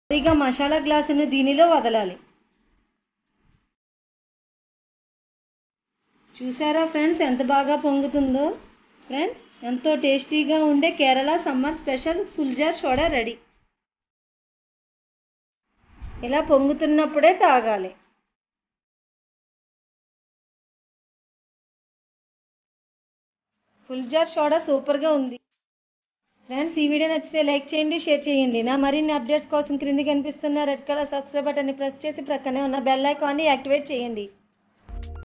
కొద్దిగా మసాలా గ్లాసును దీనిలో వదలాలి చూసారా ఫ్రెండ్స్ ఎంత బాగా పొంగుతుందో ఫ్రెండ్స్ ఎంతో టేస్టీగా ఉండే Kerala summer special full jar soda ready ఇలా పొంగుతున్నప్పుడే తాగాలి ఫుల్ జార్ సోడా సూపర్గా ఉంది ఫ్రెండ్స్ ఈ వీడియో నచ్చితే లైక్ చేయండి షేర్ చేయండి నా మరిన్ని అప్డేట్స్ కోసం క్రింది కనిపిస్తున్న రెడ్ కలర్ సబ్స్క్రైబ్ బటన్ని ప్రెస్ చేసి ప్రక్కనే ఉన్న బెల్ ఐకాన్ని యాక్టివేట్ చేయండి